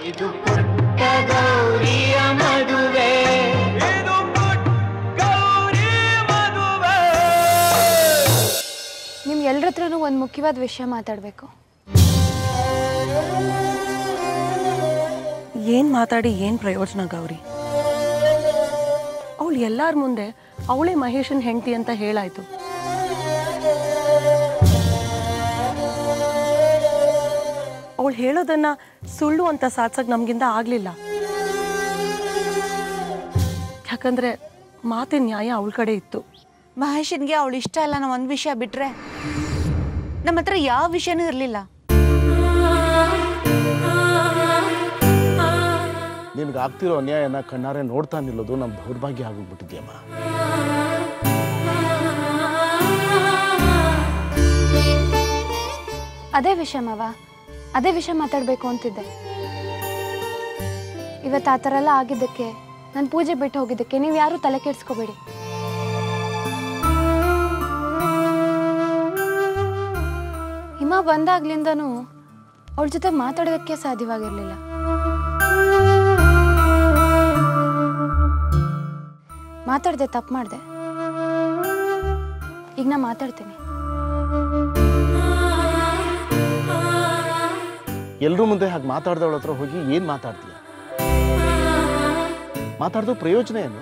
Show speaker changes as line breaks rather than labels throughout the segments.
ಇದು ಪುಟ್ಟ ಗೌರಿಯ ಮದುವೆ
ಇದು ಗೌರಿ ಮದುವೆ
ನಿಮ್ ಎಲ್ರ ಹತ್ರನೂ ಒಂದು ಮುಖ್ಯವಾದ ವಿಷಯ ಮಾತಾಡಬೇಕು
ಏನು ಮಾತಾಡಿ ಏನು ಪ್ರಯೋಜನ ಗೌರಿ ಅವಳು ಎಲ್ಲರ ಮುಂದೆ ಅವಳೇ ಮಹೇಶನ್ ಹೆಂಡತಿ ಅಂತ ಹೇಳಾಯ್ತು ಅವಳು ಹೇಳೋದನ್ನ ಸುಳ್ಳು ಅಂತ ಸಾಧ್ಸಕ್ ನಮ್ಗಿಂದ ಆಗ್ಲಿಲ್ಲ ಯಾಕಂದ್ರೆ ಮಾತಿನ ನ್ಯಾಯ ಅವಳ ಕಡೆ ಇತ್ತು
ಮಹೇಶನ್ಗೆ ಅವಳು ಇಷ್ಟ ಅಲ್ಲ ಅನ್ನೋ ಒಂದು ವಿಷಯ ಬಿಟ್ರೆ ನಮ್ಮ ಹತ್ರ ಯಾವ ವಿಷಯನೂ ಇರಲಿಲ್ಲ
ನಿನ್ಗೆ ಆಗ್ತಿರೋ ಅನ್ಯಾಯನ ಕಣ್ಣಾರೆ ನೋಡ್ತಾ ನಿಲ್ಲೋದು ನಮ್ಮ ದೌರ್ಭಾಗ್ಯ ಆಗೋಗ್ಬಿಟ್ಟಿದ್ಯಮ್ಮ
ಅದೇ ವಿಷಯ ಮಾವ ಅದೇ ವಿಷಯ ಮಾತಾಡಬೇಕು ಅಂತಿದ್ದೆ ಇವತ್ತು ಆ ಥರ ಎಲ್ಲ ಆಗಿದ್ದಕ್ಕೆ ನಾನು ಪೂಜೆ ಬಿಟ್ಟು ಹೋಗಿದ್ದಕ್ಕೆ ನೀವು ಯಾರೂ ತಲೆ ಕೆಡಿಸ್ಕೋಬೇಡಿ ಹಿಮ ಬಂದಾಗ್ಲಿಂದನೂ ಅವಳ ಜೊತೆ ಮಾತಾಡೋದಕ್ಕೆ ಸಾಧ್ಯವಾಗಿರಲಿಲ್ಲ ಮಾತಾಡ್ದೆ ತಪ್ಪು ಮಾಡಿದೆ ಈಗ ನಾ ಮಾತಾಡ್ತೀನಿ
ಎಲ್ಲರೂ ಮುಂದೆ ಹಾಗೆ ಮಾತಾಡ್ದವಳ ಹತ್ರ ಹೋಗಿ ಏನು ಮಾತಾಡ್ತೀಯ ಮಾತಾಡ್ದು ಪ್ರಯೋಜನ ಏನು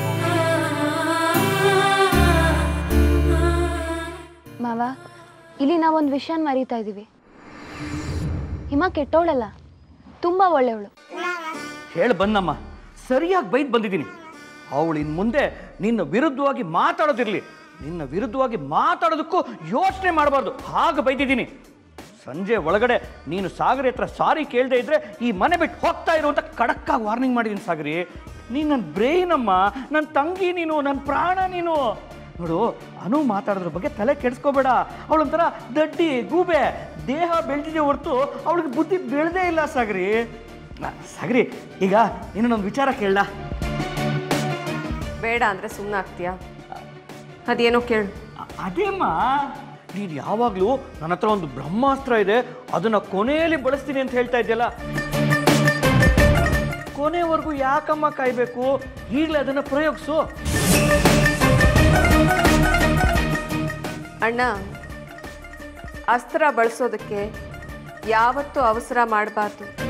ಮಾವ ಇಲ್ಲಿ ನಾವೊಂದು ವಿಷಯನ ಮರೀತಾ ಇದ್ದೀವಿ ಹಿಮ ಕೆಟ್ಟವಳಲ್ಲ ತುಂಬ ಒಳ್ಳೆಯವಳು
ಹೇಳಿ ಬಂದಮ್ಮ ಸರಿಯಾಗಿ ಬೈದ್ ಬಂದಿದ್ದೀನಿ ಅವಳು ಇನ್ನು ಮುಂದೆ ನಿನ್ನ ವಿರುದ್ಧವಾಗಿ ಮಾತಾಡೋದಿರಲಿ ನಿನ್ನ ವಿರುದ್ಧವಾಗಿ ಮಾತಾಡೋದಕ್ಕೂ ಯೋಚನೆ ಮಾಡಬಾರ್ದು ಹಾಗೆ ಬೈದಿದ್ದೀನಿ ಸಂಜೆ ಒಳಗಡೆ ನೀನು ಸಾಗರಿ ಹತ್ರ ಸಾರಿ ಕೇಳದೆ ಇದ್ರೆ ಈ ಮನೆ ಬಿಟ್ಟು ಹೋಗ್ತಾ ಇರು ಅಂತ ಖಡಕ್ಕಾಗಿ ವಾರ್ನಿಂಗ್ ಮಾಡಿದ್ದೀನಿ ಸಾಗರಿ ನೀನು ನನ್ನ ಬ್ರೈನಮ್ಮ ನನ್ನ ತಂಗಿ ನೀನು ನನ್ನ ಪ್ರಾಣ ನೀನು ನೋಡು ಅನು ಮಾತಾಡೋದ್ರ ಬಗ್ಗೆ ತಲೆ ಕೆಡಿಸ್ಕೋಬೇಡ ಅವಳೊಂಥರ ದಡ್ಡಿ ಗೂಬೆ ದೇಹ ಬೆಳೆದಿದೆ ಹೊರತು ಅವಳಿಗೆ ಬುದ್ಧಿ ಬೆಳೆದೇ ಇಲ್ಲ ಸಾಗರಿ ನ- ಸಾಗರಿ ಈಗ ಇನ್ನೊಂದು ವಿಚಾರ ಕೇಳಲ್ಲ
ಬೇಡ ಅಂದರೆ ಸುಮ್ಮನೆ ಆಗ್ತೀಯಾ ಅದೇನೋ ಕೇಳು
ಅದೇಮ್ಮ ನೀನು ಯಾವಾಗಲೂ ನನ್ನ ಹತ್ರ ಒಂದು ಬ್ರಹ್ಮಾಸ್ತ್ರ ಇದೆ ಅದನ್ನ ಕೊನೆಯಲ್ಲಿ ಬಳಸ್ತೀನಿ ಅಂತ ಹೇಳ್ತಾ ಇದೆಯಲ್ಲ ಕೊನೆವರೆಗೂ ಯಾಕಮ್ಮ ಕಾಯ್ಬೇಕು ಈಗಲೇ ಅದನ್ನ ಪ್ರಯೋಗಿಸು
ಅಣ್ಣ ಅಸ್ತ್ರ ಬಳಸೋದಕ್ಕೆ ಯಾವತ್ತೂ ಅವಸರ ಮಾಡಬಾರ್ದು